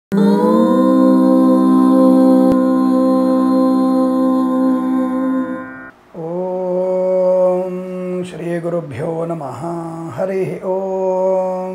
ఓం శ్రీ గురుభ్యో నమ హరి ఓం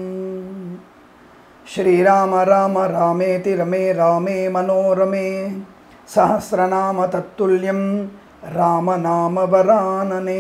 శ్రీరామ రామ రామేతి రమే రామే మనోరమే సహస్రనామ తత్తుల్యం రామనామ వరాననే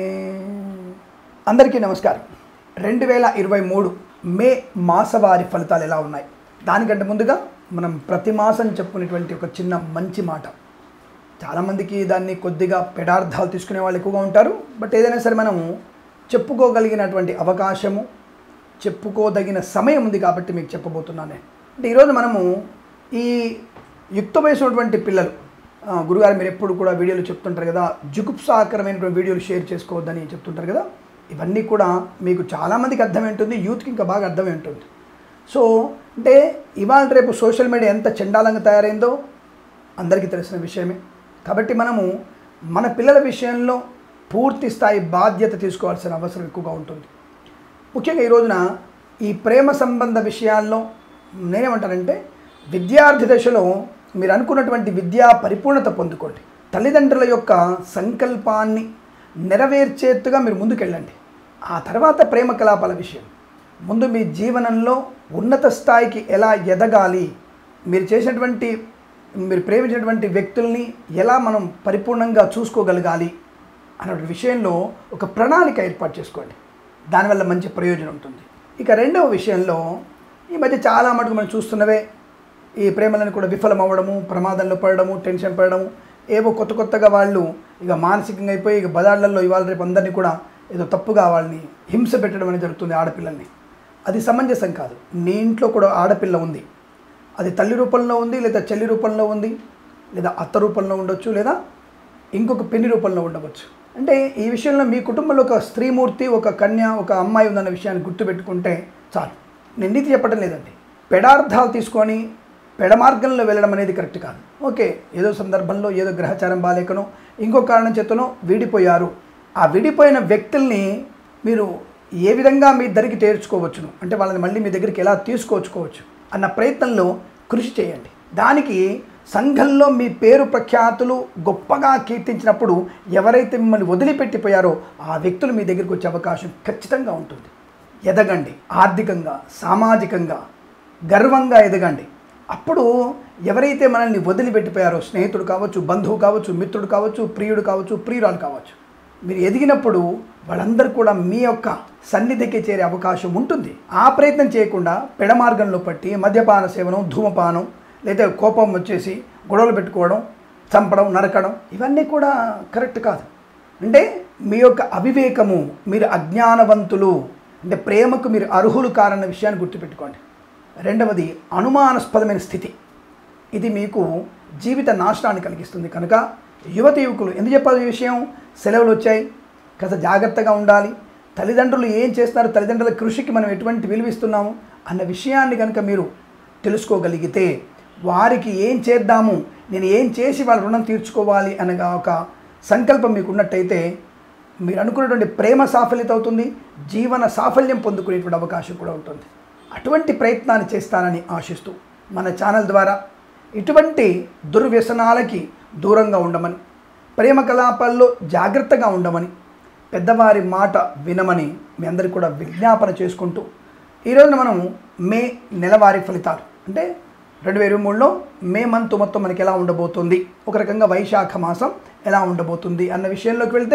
అందరికీ నమస్కారం రెండు వేల ఇరవై మూడు మే మాసవారి ఫలితాలు ఎలా ఉన్నాయి దానికంటే ముందుగా మనం ప్రతి మాసం చెప్పుకునేటువంటి ఒక చిన్న మంచి మాట చాలామందికి దాన్ని కొద్దిగా పెడార్థాలు తీసుకునే వాళ్ళు ఎక్కువగా ఉంటారు బట్ ఏదైనా సరే మనము చెప్పుకోగలిగినటువంటి అవకాశము చెప్పుకోదగిన సమయం ఉంది కాబట్టి మీకు చెప్పబోతున్నాను నేను అంటే ఈరోజు మనము ఈ యుక్త వయసు ఉన్నటువంటి పిల్లలు ఆ, గురుగారు మీరు ఎప్పుడు కూడా వీడియోలు చెప్తుంటారు కదా జుగుప్సాకరమైనటువంటి వీడియోలు షేర్ చేసుకోవద్దని చెప్తుంటారు కదా ఇవన్నీ కూడా మీకు చాలామందికి అర్థమై ఉంటుంది యూత్కి ఇంకా బాగా అర్థమై ఉంటుంది సో అంటే ఇవాళ రేపు సోషల్ మీడియా ఎంత చండాలంగా తయారైందో అందరికీ తెలిసిన విషయమే కాబట్టి మనము మన పిల్లల విషయంలో పూర్తి స్థాయి బాధ్యత తీసుకోవాల్సిన అవసరం ఎక్కువగా ఉంటుంది ముఖ్యంగా ఈ రోజున ఈ ప్రేమ సంబంధ విషయాల్లో నేనేమంటానంటే విద్యార్థి దశలో మీరు అనుకున్నటువంటి విద్యా పరిపూర్ణత పొందుకోండి తల్లిదండ్రుల యొక్క సంకల్పాన్ని నెరవేర్చేట్టుగా మీరు ముందుకెళ్ళండి ఆ తర్వాత ప్రేమ కలాపాల విషయం ముందు మీ జీవనంలో ఉన్నత స్థాయికి ఎలా ఎదగాలి మీరు చేసినటువంటి మీరు ప్రేమించినటువంటి వ్యక్తుల్ని ఎలా మనం పరిపూర్ణంగా చూసుకోగలగాలి అనే విషయంలో ఒక ప్రణాళిక ఏర్పాటు చేసుకోండి దానివల్ల మంచి ప్రయోజనం ఉంటుంది ఇక రెండవ విషయంలో ఈ మధ్య చాలా మటుకు మనం చూస్తున్నవే ఈ ప్రేమలను కూడా విఫలం అవ్వడము ప్రమాదంలో పడడము టెన్షన్ పడడము ఏవో కొత్త కొత్తగా వాళ్ళు ఇక మానసికంగా అయిపోయి ఇక బజార్లలో ఇవాళ రేపు అందరినీ కూడా ఏదో తప్పుగా వాళ్ళని హింస పెట్టడం అనేది జరుగుతుంది ఆడపిల్లల్ని అది సమంజసం కాదు నీ ఇంట్లో కూడా ఆడపిల్ల ఉంది అది తల్లి రూపంలో ఉంది లేదా చెల్లి రూపంలో ఉంది లేదా అత్త రూపంలో ఉండొచ్చు లేదా ఇంకొక పెళ్లి రూపంలో ఉండవచ్చు అంటే ఈ విషయంలో మీ కుటుంబంలో ఒక స్త్రీమూర్తి ఒక కన్య ఒక అమ్మాయి ఉందన్న విషయాన్ని గుర్తుపెట్టుకుంటే చాలు నేను నీతి చెప్పడం లేదండి పెడార్థాలు తీసుకొని పెడ మార్గంలో వెళ్ళడం అనేది కరెక్ట్ కాదు ఓకే ఏదో సందర్భంలో ఏదో గ్రహచారం బాలేకనో ఇంకో కారణం చేతనో విడిపోయారు ఆ విడిపోయిన వ్యక్తుల్ని మీరు ఏ విధంగా మీ దగ్గరికి చేర్చుకోవచ్చును అంటే వాళ్ళని మళ్ళీ మీ దగ్గరికి ఎలా తీసుకొచ్చుకోవచ్చు అన్న ప్రయత్నంలో కృషి చేయండి దానికి సంఘంలో మీ పేరు ప్రఖ్యాతులు గొప్పగా కీర్తించినప్పుడు ఎవరైతే మిమ్మల్ని వదిలిపెట్టిపోయారో ఆ వ్యక్తులు మీ దగ్గరికి వచ్చే అవకాశం ఖచ్చితంగా ఉంటుంది ఎదగండి ఆర్థికంగా సామాజికంగా గర్వంగా ఎదగండి అప్పుడు ఎవరైతే మనల్ని వదిలిపెట్టిపోయారో స్నేహితుడు కావచ్చు బంధువు కావచ్చు మిత్రుడు కావచ్చు ప్రియుడు కావచ్చు ప్రియురాలు కావచ్చు మీరు ఎదిగినప్పుడు వాళ్ళందరూ కూడా మీ యొక్క సన్నిధికి చేరే అవకాశం ఉంటుంది ఆ ప్రయత్నం చేయకుండా పెడ మార్గంలో పట్టి మద్యపాన సేవనం ధూమపానం లేదా కోపం వచ్చేసి గొడవలు పెట్టుకోవడం చంపడం నరకడం ఇవన్నీ కూడా కరెక్ట్ కాదు అంటే మీ యొక్క అవివేకము మీరు అజ్ఞానవంతులు అంటే ప్రేమకు మీరు అర్హులు కారన్న విషయాన్ని గుర్తుపెట్టుకోండి రెండవది అనుమానాస్పదమైన స్థితి ఇది మీకు జీవిత నాశనాన్ని కలిగిస్తుంది కనుక యువతి యువకులు ఎందుకు చెప్పాలి ఈ విషయం సెలవులు వచ్చాయి కాస్త జాగ్రత్తగా ఉండాలి తల్లిదండ్రులు ఏం చేస్తున్నారు తల్లిదండ్రుల కృషికి మనం ఎటువంటి విలువిస్తున్నాము అన్న విషయాన్ని కనుక మీరు తెలుసుకోగలిగితే వారికి ఏం చేద్దాము నేను ఏం చేసి వాళ్ళ రుణం తీర్చుకోవాలి అనగా ఒక సంకల్పం మీకు ఉన్నట్టయితే మీరు అనుకున్నటువంటి ప్రేమ సాఫల్యత అవుతుంది జీవన సాఫల్యం పొందుకునేటువంటి అవకాశం కూడా ఉంటుంది అటువంటి ప్రయత్నాన్ని చేస్తానని ఆశిస్తూ మన ఛానల్ ద్వారా ఇటువంటి దుర్వ్యసనాలకి దూరంగా ఉండమని ప్రేమ కలాపాల్లో జాగ్రత్తగా ఉండమని పెద్దవారి మాట వినమని మీ అందరికీ కూడా విజ్ఞాపన చేసుకుంటూ ఈరోజున మనం మే నెలవారీ ఫలితాలు అంటే రెండు వేల ఇరవై మూడులో మే మంత్ మొత్తం మనకి ఎలా ఉండబోతుంది ఒక రకంగా వైశాఖ మాసం ఎలా ఉండబోతుంది అన్న విషయంలోకి వెళ్తే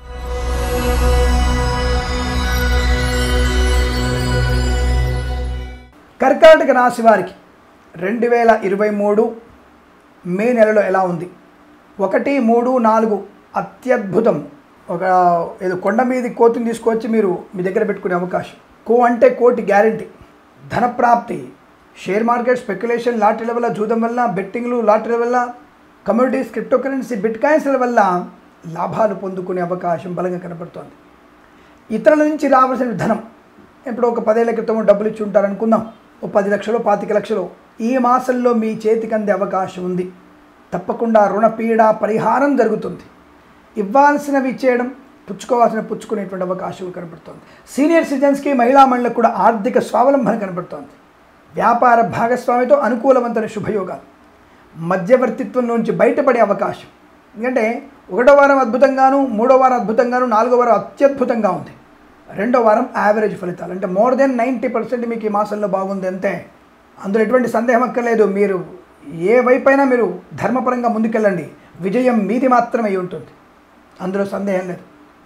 కర్కాటక రాశి వారికి రెండు వేల ఇరవై మూడు మే నెలలో ఎలా ఉంది ఒకటి మూడు నాలుగు అత్యద్భుతం ఒక ఏదో కొండ మీది కోతిని తీసుకొచ్చి మీరు మీ దగ్గర పెట్టుకునే అవకాశం కో అంటే కోటి గ్యారంటీ ధనప్రాప్తి షేర్ మార్కెట్ స్పెక్యులేషన్ లాటరీల వల్ల జూదం వల్ల బెట్టింగ్లు లాటరీల వల్ల కమ్యూనిటీస్ క్రిప్టో కరెన్సీ బిట్ కాయిన్స్ల వల్ల లాభాలు పొందుకునే అవకాశం బలంగా కనబడుతోంది ఇతరుల నుంచి రావాల్సిన ధనం ఇప్పుడు ఒక పదేళ్ల క్రితం డబ్బులు ఇచ్చి ఉంటారు అనుకుందాం ఓ పది లక్షలు పాతిక లక్షలు ఈ మాసంలో మీ చేతికి అందే అవకాశం ఉంది తప్పకుండా రుణ పీడ పరిహారం జరుగుతుంది ఇవ్వాల్సినవి ఇచ్చేయడం పుచ్చుకోవాల్సిన పుచ్చుకునేటువంటి అవకాశం కనబడుతోంది సీనియర్ సిటిజన్స్కి మహిళా మండలకు కూడా ఆర్థిక స్వావలంబన కనబడుతోంది వ్యాపార భాగస్వామితో అనుకూలవంతమైన శుభయోగాలు మధ్యవర్తిత్వం నుంచి బయటపడే అవకాశం ఎందుకంటే ఒకటో వారం అద్భుతంగాను మూడో వారం అద్భుతంగాను నాలుగో వారం అత్యద్భుతంగా ఉంది రెండో వారం యావరేజ్ ఫలితాలు అంటే మోర్ దెన్ నైంటీ పర్సెంట్ మీకు ఈ మాసంలో బాగుంది అంతే అందులో ఎటువంటి సందేహం అక్కర్లేదు మీరు ఏ వైపైనా మీరు ధర్మపరంగా ముందుకెళ్ళండి విజయం మీది మాత్రమే అయి ఉంటుంది అందులో సందేహం లేదు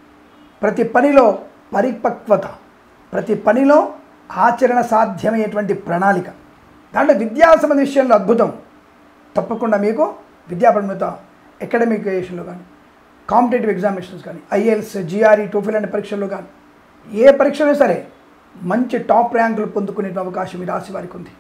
ప్రతి పనిలో పరిపక్వత ప్రతి పనిలో ఆచరణ సాధ్యమయ్యేటువంటి ప్రణాళిక దాంట్లో విద్యా సంబంధ విషయంలో అద్భుతం తప్పకుండా మీకు విద్యాపరమిత అకాడమికేషన్లో కానీ కాంపిటేటివ్ ఎగ్జామినేషన్స్ కానీ ఐఎల్స్ జిఆర్ఈ టోఫిల్ అనే పరీక్షల్లో కానీ ఏ పరీక్షలో సరే మంచి టాప్ ర్యాంకులు పొందుకునే అవకాశం ఈ రాశి వారికి ఉంది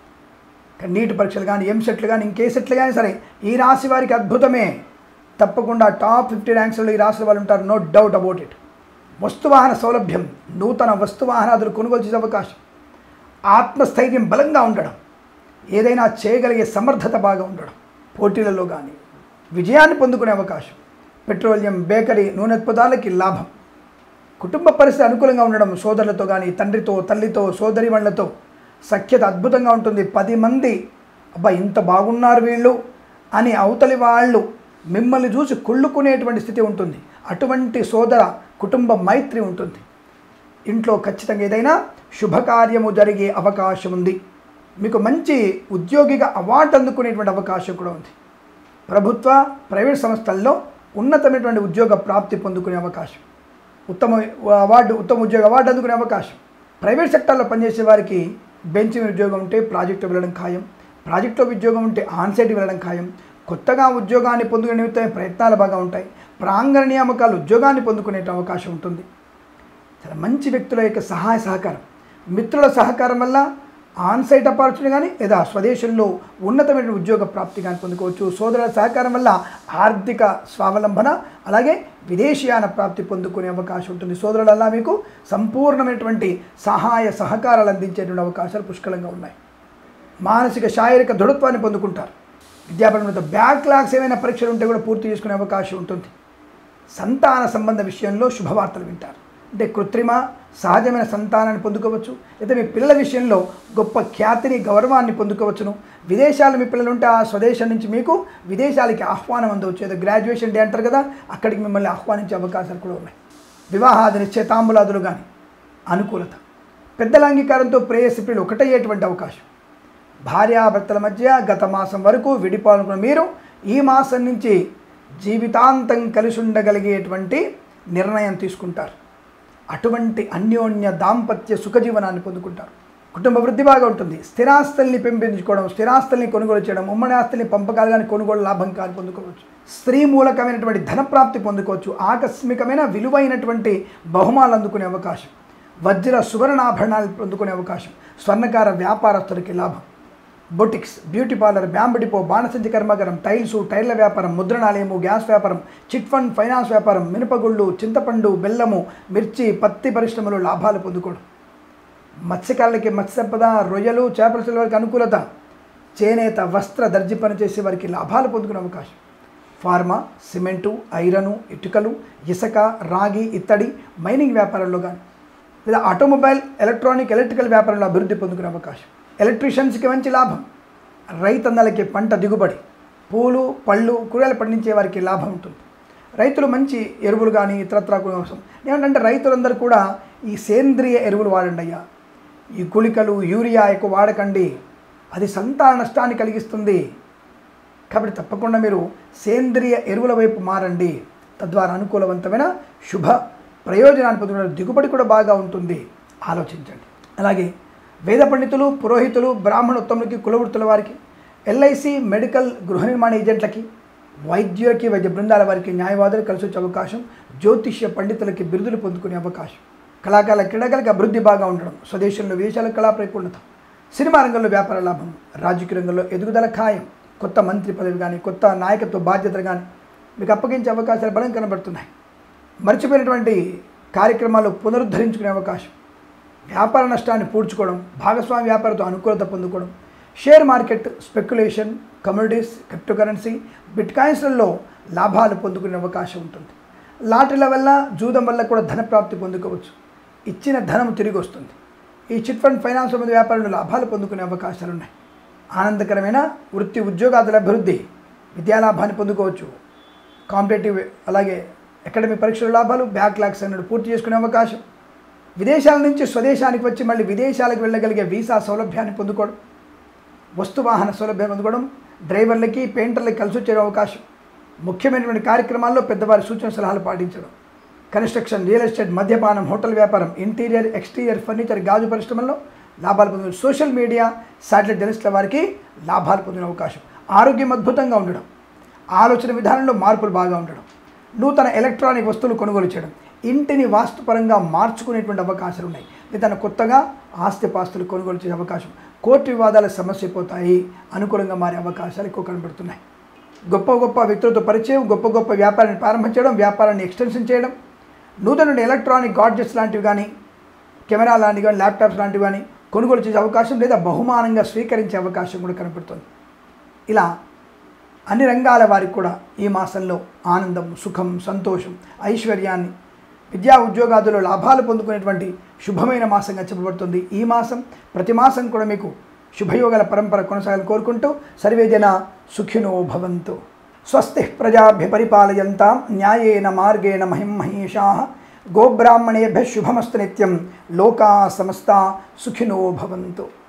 నీట్ పరీక్షలు కానీ ఎంసెట్లు కానీ ఇంకే సెట్లు కానీ సరే ఈ రాశి వారికి అద్భుతమే తప్పకుండా టాప్ ఫిఫ్టీ ర్యాంక్స్లో ఈ రాశి వాళ్ళు ఉంటారు నో డౌట్ అబౌట్ ఇట్ వస్తువాహన సౌలభ్యం నూతన వస్తువాహనాదులు కొనుగోలు చేసే అవకాశం ఆత్మస్థైర్యం బలంగా ఉండడం ఏదైనా చేయగలిగే సమర్థత బాగా ఉండడం పోటీలలో కానీ విజయాన్ని పొందుకునే అవకాశం పెట్రోలియం బేకరీ నూనె ఉత్పదాలకి లాభం కుటుంబ పరిస్థితి అనుకూలంగా ఉండడం సోదరులతో కానీ తండ్రితో తల్లితో సోదరిమణులతో సఖ్యత అద్భుతంగా ఉంటుంది పది మంది అబ్బా ఇంత బాగున్నారు వీళ్ళు అని అవతలి వాళ్ళు మిమ్మల్ని చూసి కుళ్ళుకునేటువంటి స్థితి ఉంటుంది అటువంటి సోదర కుటుంబ మైత్రి ఉంటుంది ఇంట్లో ఖచ్చితంగా ఏదైనా శుభకార్యము జరిగే అవకాశం ఉంది మీకు మంచి ఉద్యోగిగా అవార్డు అందుకునేటువంటి అవకాశం కూడా ఉంది ప్రభుత్వ ప్రైవేట్ సంస్థల్లో ఉన్నతమైనటువంటి ఉద్యోగ ప్రాప్తి పొందుకునే అవకాశం ఉత్తమ అవార్డు ఉత్తమ ఉద్యోగ అవార్డు అందుకునే అవకాశం ప్రైవేట్ సెక్టార్లో పనిచేసే వారికి బెంచ్ మీద ఉద్యోగం ఉంటే ప్రాజెక్టు వెళ్ళడం ఖాయం ప్రాజెక్టులో ఉద్యోగం ఉంటే ఆన్సైట్ వెళ్ళడం ఖాయం కొత్తగా ఉద్యోగాన్ని పొందుకునే నిమిత్తమే ప్రయత్నాలు బాగా ఉంటాయి ప్రాంగణ నియామకాలు ఉద్యోగాన్ని పొందుకునే అవకాశం ఉంటుంది చాలా మంచి వ్యక్తుల యొక్క సహాయ సహకారం మిత్రుల సహకారం వల్ల ఆన్సైట్ ఆపర్చునిటీ కానీ లేదా స్వదేశంలో ఉన్నతమైన ఉద్యోగ ప్రాప్తి కానీ పొందుకోవచ్చు సోదరుల సహకారం వల్ల ఆర్థిక స్వావలంబన అలాగే విదేశీయాన ప్రాప్తి పొందుకునే అవకాశం ఉంటుంది సోదరులల్లా మీకు సంపూర్ణమైనటువంటి సహాయ సహకారాలు అందించేటువంటి అవకాశాలు పుష్కలంగా ఉన్నాయి మానసిక శారీరక దృఢత్వాన్ని పొందుకుంటారు విద్యాపరమైన బ్యాక్లాగ్స్ ఏమైనా పరీక్షలు ఉంటే కూడా పూర్తి చేసుకునే అవకాశం ఉంటుంది సంతాన సంబంధ విషయంలో శుభవార్తలు వింటారు అంటే కృత్రిమ సహజమైన సంతానాన్ని పొందుకోవచ్చు లేదా మీ పిల్లల విషయంలో గొప్ప ఖ్యాతిని గౌరవాన్ని పొందుకోవచ్చును విదేశాలు మీ పిల్లలు ఉంటే ఆ స్వదేశం నుంచి మీకు విదేశాలకి ఆహ్వానం అందవచ్చు ఏదో గ్రాడ్యుయేషన్ డే అంటారు కదా అక్కడికి మిమ్మల్ని ఆహ్వానించే అవకాశాలు కూడా ఉన్నాయి వివాహాది నిశ్చయతాంబులాదులు కానీ అనుకూలత పెద్దల అంగీకారంతో ప్రేయసి పిల్లలు ఒకటయ్యేటువంటి అవకాశం భార్యాభర్తల మధ్య గత మాసం వరకు విడిపోవాలనుకున్న మీరు ఈ మాసం నుంచి జీవితాంతం కలిసి ఉండగలిగేటువంటి నిర్ణయం తీసుకుంటారు అటువంటి అన్యోన్య దాంపత్య సుఖజీవనాన్ని పొందుకుంటారు కుటుంబ వృద్ధి బాగా ఉంటుంది స్థిరాస్తుల్ని పెంపొందించుకోవడం స్థిరాస్తుల్ని కొనుగోలు చేయడం ఉమ్మడి ఆస్తుల్ని పంపకాలు కానీ కొనుగోలు లాభం కానీ పొందుకోవచ్చు స్త్రీ మూలకమైనటువంటి ధనప్రాప్తి పొందుకోవచ్చు ఆకస్మికమైన విలువైనటువంటి బహుమానాలు అందుకునే అవకాశం వజ్ర సువర్ణాభరణాలు పొందుకునే అవకాశం స్వర్ణకార వ్యాపారస్తులకి లాభం boutiques beauty parlour bamboo depot బాణసంచి కర్మాగారం టైల్సు టైర్ల వ్యాపారం ముద్రణాలయము గ్యాస్ వ్యాపారం చిట్ ఫండ్ ఫైనాన్స్ వ్యాపారం మినపగుళ్ళు చింతపండు బెల్లము మిర్చి పత్తి పరిశ్రమలు లాభాలు పొందుకోవడం మత్స్యకారులకి మత్స్య సంపద రొయ్యలు చేపల వారికి అనుకూలత చేనేత వస్త్ర దర్జీ పని చేసే వారికి లాభాలు పొందుకునే అవకాశం ఫార్మా సిమెంటు ఐరను ఇటుకలు ఇసుక రాగి ఇత్తడి మైనింగ్ వ్యాపారంలో కానీ లేదా ఆటోమొబైల్ ఎలక్ట్రానిక్ ఎలక్ట్రికల్ వ్యాపారంలో అభివృద్ధి పొందుకునే అవకాశం ఎలక్ట్రీషియన్స్కి మంచి లాభం రైతన్నలకి పంట దిగుబడి పూలు పళ్ళు కూరగాయలు పండించే వారికి లాభం ఉంటుంది రైతులు మంచి ఎరువులు కానీ ఇతరత్ర కోసం ఏమంటే రైతులందరూ కూడా ఈ సేంద్రియ ఎరువులు వాడండి అయ్యా ఈ గుళికలు యూరియా ఎక్కువ వాడకండి అది సంతాన నష్టాన్ని కలిగిస్తుంది కాబట్టి తప్పకుండా మీరు సేంద్రియ ఎరువుల వైపు మారండి తద్వారా అనుకూలవంతమైన శుభ ప్రయోజనాన్ని పొందుకునే దిగుబడి కూడా బాగా ఉంటుంది ఆలోచించండి అలాగే వేద పండితులు పురోహితులు బ్రాహ్మణ ఉత్తములకి కులవృత్తుల వారికి ఎల్ఐసి మెడికల్ గృహ నిర్మాణ ఏజెంట్లకి వైద్యులకి వైద్య బృందాల వారికి న్యాయవాదులు కలిసి వచ్చే అవకాశం జ్యోతిష్య పండితులకి బిరుదులు పొందుకునే అవకాశం కళాకారుల క్రీడాకారులకు అభివృద్ధి బాగా ఉండడం స్వదేశంలో విదేశాల కళా ప్రకృణత సినిమా రంగంలో వ్యాపార లాభం రాజకీయ రంగంలో ఎదుగుదల ఖాయం కొత్త మంత్రి పదవి కానీ కొత్త నాయకత్వ బాధ్యతలు కానీ మీకు అప్పగించే అవకాశాలు బలం కనబడుతున్నాయి మర్చిపోయినటువంటి కార్యక్రమాలు పునరుద్ధరించుకునే అవకాశం వ్యాపార నష్టాన్ని పూడ్చుకోవడం భాగస్వామి వ్యాపారంతో అనుకూలత పొందుకోవడం share market speculation communities crypto currency బిట్ కాయిన్స్లలో లాభాలు పొందుకునే అవకాశం ఉంటుంది లాటరీల వల్ల జూదం వల్ల కూడా ధన ప్రాప్తి పొందుకోవచ్చు ఇచ్చిన ధనం తిరిగి వస్తుంది ఈ చిట్ ఫండ్ ఫైనాన్స్ సంబంధ వ్యాపారంలో లాభాలు పొందుకునే అవకాశాలు ఉన్నాయి ఆనందకరమైన వృత్తి ఉద్యోగాదుల అభివృద్ధి విద్యాలాభాన్ని పొందుకోవచ్చు కాంపిటేటివ్ అలాగే అకాడమిక్ పరీక్షల లాభాలు బ్యాక్లాగ్స్ అన్నట్టు పూర్తి చేసుకునే అవకాశం విదేశాల నుంచి స్వదేశానికి వచ్చి మళ్ళీ విదేశాలకు వెళ్ళగలిగే వీసా సౌలభ్యాన్ని పొందుకోవడం వస్తు వాహన సౌలభ్యం పొందుకోవడం డ్రైవర్లకి పెయింటర్లకి కలిసి వచ్చే అవకాశం ముఖ్యమైనటువంటి కార్యక్రమాల్లో పెద్దవారి సూచన సలహాలు పాటించడం కన్స్ట్రక్షన్ రియల్ ఎస్టేట్ మద్యపానం హోటల్ వ్యాపారం ఇంటీరియర్ ఎక్స్టీరియర్ ఫర్నిచర్ గాజు పరిశ్రమల్లో లాభాలు పొందిన సోషల్ మీడియా శాటిలైట్ జర్నలిస్టుల వారికి లాభాలు పొందిన అవకాశం ఆరోగ్యం అద్భుతంగా ఉండడం ఆలోచన విధానంలో మార్పులు బాగా ఉండడం నూతన ఎలక్ట్రానిక్ వస్తువులు కొనుగోలు చేయడం ఇంటిని వాస్తుపరంగా మార్చుకునేటువంటి అవకాశాలు ఉన్నాయి లేదా కొత్తగా ఆస్తిపాస్తులు కొనుగోలు చేసే అవకాశం కోర్టు వివాదాల సమస్య పోతాయి అనుకూలంగా మారే అవకాశాలు ఎక్కువ కనబడుతున్నాయి గొప్ప గొప్ప వ్యక్తులతో పరిచయం గొప్ప గొప్ప వ్యాపారాన్ని ప్రారంభించడం వ్యాపారాన్ని ఎక్స్టెన్షన్ చేయడం నూతన ఎలక్ట్రానిక్ గాడ్జెట్స్ లాంటివి కానీ కెమెరా లాంటివి కానీ ల్యాప్టాప్స్ లాంటివి కానీ కొనుగోలు చేసే అవకాశం లేదా బహుమానంగా స్వీకరించే అవకాశం కూడా కనపడుతుంది ఇలా అన్ని రంగాల వారికి కూడా ఈ మాసంలో ఆనందం సుఖం సంతోషం ఐశ్వర్యాన్ని విద్యా ఉద్యోగాదులో లాభాలు పొందుకునేటువంటి శుభమైన మాసంగా చెప్పబడుతుంది ఈ మాసం ప్రతి మాసం కూడా మీకు శుభయోగాల పరంపర కొనసాగాలని కోరుకుంటూ సర్వే జన సుఖినో భవంతు స్వస్తి ప్రజాభ్య పరిపాలయంతాం న్యాయేన మార్గేణ మహిం మహేషా గోబ్రాహ్మణేభ్య శుభమస్తు నిత్యం లోకా సమస్త సుఖినో భవంతు